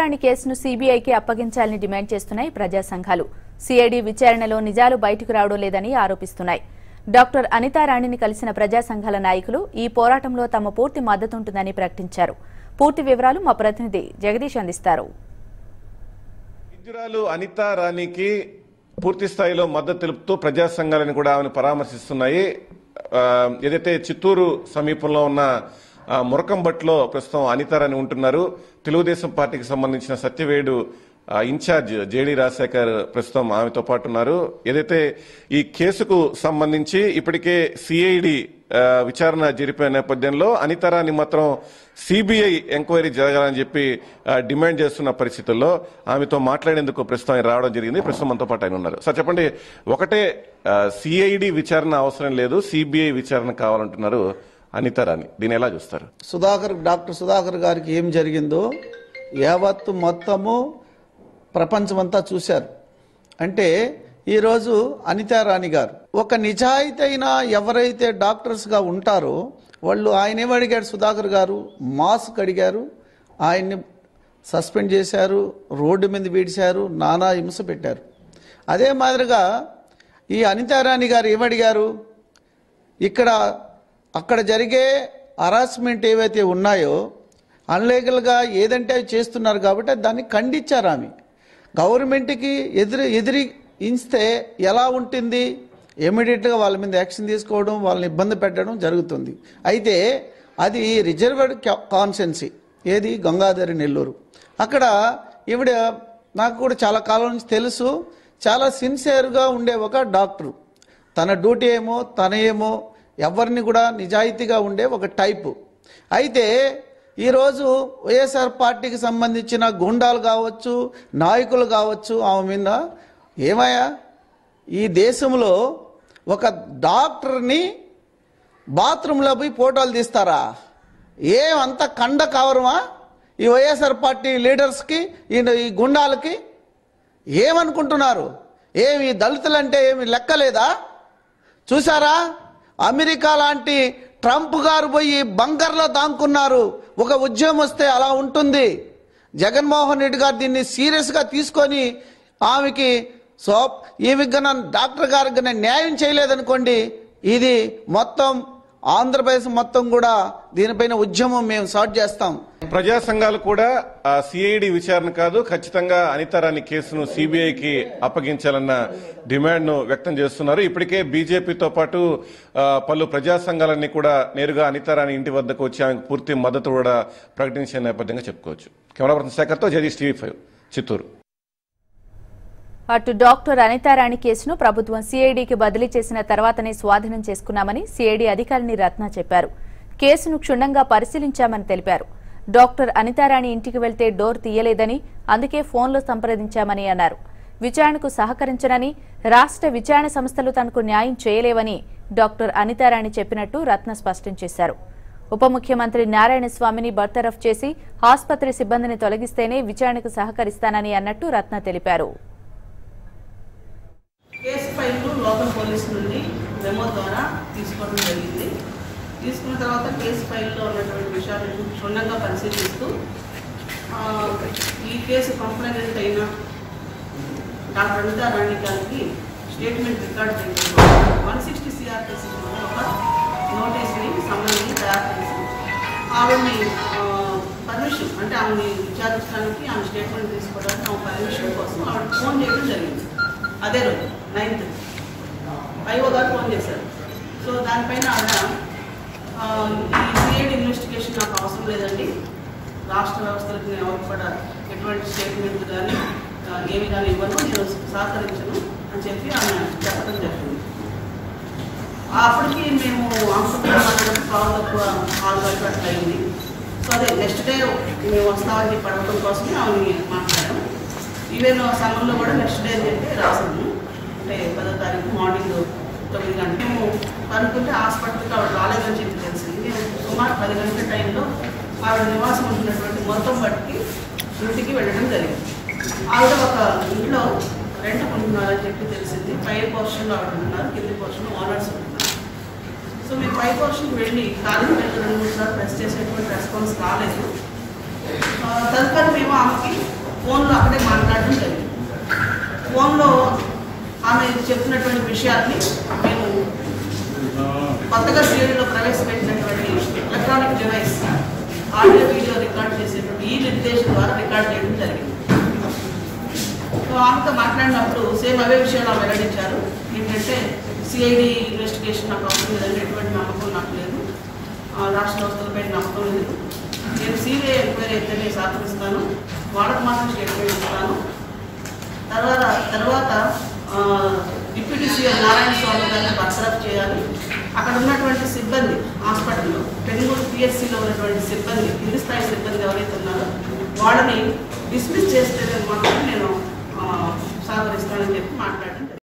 అనితారాణి కేసును సీబీఐకి అప్పగించాలని డిమాండ్ చేస్తున్నాయి ప్రజా సంఘాలు సిఐడి విచారణలో నిజాలు బయటకు రావడం లేదని ఆరోపిస్తున్నాయి డాక్టర్ అనితారాణిని కలిసిన ప్రజా సంఘాల నాయకులు ఈ పోరాటంలో తమ పూర్తి మద్దతుంటుందని ప్రకటించారు పూర్తి వివరాలు మా ప్రతినిధి జగదీష్ అందిస్తారు వైద్యురాలు అనిత రాణికి పూర్తి స్థాయిలో మద్దతు తెలుపుతూ ప్రజా సంఘాలను కూడా ఆమెను పరామర్శిస్తున్నాయి ఆ, ఏదైతే చిత్తూరు సమీపంలో ఉన్న ఆ, మురకంబట్లో ప్రస్తుతం అనిత రాణి ఉంటున్నారు తెలుగుదేశం పార్టీకి సంబంధించిన సత్యవేడు ఆ, ఇన్ఛార్జ్ జేడి రాజశేఖర్ ప్రస్తుతం ఆమెతో పాటు ఉన్నారు ఏదైతే ఈ కేసుకు సంబంధించి ఇప్పటికే సిఐడి విచారణ జరిపిన నేపథ్యంలో అనితరాన్ని మాత్రం సిబిఐ ఎంక్వైరీ జరగాలని చెప్పి ఆ, డిమాండ్ చేస్తున్న పరిస్థితుల్లో ఆమెతో మాట్లాడేందుకు ప్రస్తుతం ఆయన రావడం జరిగింది ప్రస్తుతం మనతో పాటు ఆయన ఉన్నారు సార్ చెప్పండి ఒకటే సిఐడి విచారణ అవసరం లేదు సిబిఐ విచారణ కావాలంటున్నారు అనితరాని దీన్ని ఎలా చూస్తారు సుధాకర్ డాక్టర్ సుధాకర్ గారికి ఏం జరిగిందో యావత్తు మొత్తము ప్రపంచమంతా చూశారు అంటే ఈరోజు అనితారాణి గారు ఒక నిజాయితీ అయిన ఎవరైతే డాక్టర్స్గా ఉంటారో వాళ్ళు ఆయన ఏం అడిగాడు సుధాకర్ గారు మాస్క్ అడిగారు ఆయన్ని సస్పెండ్ చేశారు రోడ్డు మీద వీడిశారు నానా హింస పెట్టారు అదే మాదిరిగా ఈ అనితారాణి గారు ఏమడిగారు ఇక్కడ అక్కడ జరిగే హరాస్మెంట్ ఏవైతే ఉన్నాయో అన్లీగల్గా ఏదంటే అవి చేస్తున్నారు కాబట్టి దాన్ని ఖండించారు ఆమె గవర్నమెంట్కి ఎదురు ఎదిరి ఇంచితే ఎలా ఉంటుంది ఇమీడియట్గా వాళ్ళ మీద యాక్షన్ తీసుకోవడం వాళ్ళని ఇబ్బంది పెట్టడం జరుగుతుంది అయితే అది రిజర్వ్డ్ కాన్సెన్సీ ఏది గంగాధరి నెల్లూరు అక్కడ ఈవిడ నాకు కూడా చాలా కాలం నుంచి తెలుసు చాలా సిన్సియర్గా ఉండే ఒక డాక్టరు తన డ్యూటీ ఏమో తన ఏమో ఎవరిని కూడా నిజాయితీగా ఉండే ఒక టైపు అయితే ఈరోజు వైఎస్ఆర్ పార్టీకి సంబంధించిన గుండాలు కావచ్చు నాయకులు కావచ్చు ఆమె మీద ఏమయ్యా ఈ దేశంలో ఒక డాక్టర్ని బాత్రూంలో పోయి ఫోటోలు తీస్తారా ఏమంత కండ కావరమా ఈ వైఎస్ఆర్ పార్టీ లీడర్స్కి ఈ ఈ గుండాలకి ఏమనుకుంటున్నారు ఏమి దళితులంటే ఏమి లెక్కలేదా చూసారా అమెరికా లాంటి ట్రంప్ గారు పోయి బంకర్లో దాంకున్నారు ఒక ఉద్యమం వస్తే అలా ఉంటుంది జగన్మోహన్ రెడ్డి గారు దీన్ని సీరియస్గా తీసుకొని ఆమెకి సో ఈమెకి గన డాక్టర్ గారికి గన న్యాయం చేయలేదనుకోండి ఇది మొత్తం ఆంధ్రప్రదేశ్ మొత్తం కూడా దీనిపైన ఉద్యమం మేము స్టార్ట్ చేస్తాం ప్రజా సంఘాలు కూడా సిఐడి విచారణ కాదు ఖచ్చితంగా అనితారాణి కేసును సిబిఐకి అప్పగించాలన్న డిమాండ్ ను వ్యక్తం చేస్తున్నారు ఇప్పటికే బీజేపీతో పాటు ఆ, పలు ప్రజా సంఘాలన్నీ కూడా నేరుగా అనితారాణి ఇంటి వద్దకు వచ్చి ఆమెకు పూర్తి మద్దతు కూడా ప్రకటించే నేపథ్యంగా చెప్పుకోవచ్చు కెమెరా పర్సన్ శేఖర్తో జగదీష్ టీవీ ఫైవ్ చిత్తూరు అటు డాక్టర్ అనితారాణి కేసును ప్రభుత్వం సిఐడికి బదిలీ చేసిన తర్వాతనే స్వాధీనం చేసుకున్నామని సిఐడి అధికారిని రత్న చెప్పారు కేసును క్షుణ్ణంగా పరిశీలించామని తెలిపారు డాక్టర్ అనితారాణి ఇంటికి వెళ్తే డోర్ తీయలేదని అందుకే ఫోన్లో సంప్రదించామని అన్నారు విచారణకు సహకరించనని రాష్ట్ర విచారణ సంస్థలు తనకు న్యాయం చేయలేవని డాక్టర్ అనితారాణి చెప్పినట్టు రత్న స్పష్టం చేశారు ఉప ముఖ్యమంత్రి నారాయణ స్వామిని బర్తరఫ్ చేసి ఆసుపత్రి సిబ్బందిని తొలగిస్తేనే విచారణకు సహకరిస్తానని అన్నట్టు రత్న తెలిపారు కేసు ఫైల్ను లోకల్ పోలీస్ నుండి మెమో ద్వారా తీసుకోవడం జరిగింది తీసుకున్న తర్వాత కేసు ఫైల్లో ఉన్నటువంటి విషయాలను క్షుణ్ణంగా పరిశీలిస్తూ ఆ, ఈ కేసు కంప్లైంట్ అయిన డాక్టర్ అనితా రాణి గారికి స్టేట్మెంట్ రికార్డ్ చేయడం వన్ సిక్స్టీ సిఆర్టీసీ ఒక నోటీస్ని సంబంధించి తయారు చేసి ఆవిడని పర్మిషన్ అంటే ఆమెని విచారించడానికి ఆమె స్టేట్మెంట్ తీసుకోవడానికి ఆమె పర్మిషన్ కోసం ఆవిడ ఫోన్ చేయడం జరిగింది అదే రోజు నైన్త్ ఐఓ గారు ఫోన్ చేశారు సో దానిపైన ఆవిడ ఆ, ఈ సిఐడి ఇన్వెస్టిగేషన్ నాకు అవసరం లేదండి రాష్ట్ర వ్యవస్థలకు నేను ఎవరికి కూడా ఎటువంటి స్టేట్మెంట్ కానీ ఆ, ఏమి కానీ ఇవ్వను నేను సహకరించను అని చెప్పి ఆమె చెప్పడం జరిగింది అప్పటికి మేము ఆంధ్రప్రదేశ్ కాల్ కాల్ వరకు అట్లా అయింది సో అదే నెక్స్ట్ డే మేము వస్తామని చెప్పి అడగడం కోసమే ఆమె మాట్లాడాము ఈవెన్ సంఘంలో కూడా నెక్స్ట్ డే అని చెప్పి రాసాము అంటే పదో తారీఖు మార్నింగ్ తొమ్మిది గంటలు మేము కనుక్కుంటే హాస్పిటల్కి ఆవిడ రాలేదని చెప్పి తెలిసింది మేము సుమారు పది గంటల టైంలో ఆవిడ నివాసం ఉంటున్నటువంటి మొత్తం బట్టి ఇంటికి వెళ్ళడం జరిగింది ఆవిడ ఒక ఇంట్లో రెంట్ ఉంటున్నారని చెప్పి తెలిసింది పై పోర్షన్లో ఆవిడ ఉంటున్నారు కింది పోర్షన్ ఓనర్స్ ఉంటున్నారు సో మేము పై పోర్షన్కి వెళ్ళి కాలేజీ వెళ్ళి రెండు మూడు సార్లు ప్రెస్ చేసేటువంటి రెస్పాన్స్ రాలేదు ఆ, తదుపరి మేము ఆమెకి ఫోన్లో అక్కడే మాట్లాడడం జరిగింది ఫోన్లో ఆమె చెప్పినటువంటి విషయాల్ని మేము కొత్తగా సిఐడిలో ప్రవేశపెట్టినటువంటి electronic device audio video record చేసేటువంటి ఈ నిర్దేశం ద్వారా రికార్డ్ చేయడం జరిగింది సో ఆమెతో మాట్లాడినప్పుడు సేమ్ అవే విషయాలు ఆమె వెల్లడించారు ఏంటంటే సిఐడి ఇన్వెస్టిగేషన్ నాకు అవసరం లేదని ఎటువంటి నమ్మకం నాకు లేదు ఆ, రాష్ట్ర వ్యవస్థలపై నమ్మకం లేదు నేను సిబిఐ ఎంక్వైరీ అయితేనే సహకరిస్తాను వాళ్ళకు మాత్రం స్టేట్మెంట్ ఇస్తాను తర్వాత తర్వాత ఆ, డిప్యూటీ సీఎం నారాయణ స్వామి గారిని బర్తరఫ్ చేయాలి అక్కడ ఉన్నటువంటి సిబ్బంది హాస్పిటల్లో పెనుగోడు పిఎస్సిలో ఉన్నటువంటి సిబ్బంది కింది స్థాయి సిబ్బంది ఎవరైతే ఉన్నారో వాళ్ళని డిస్మిస్ చేస్తే మాత్రం నేను ఆ, సహకరిస్తానని చెప్పి మాట్లాడాను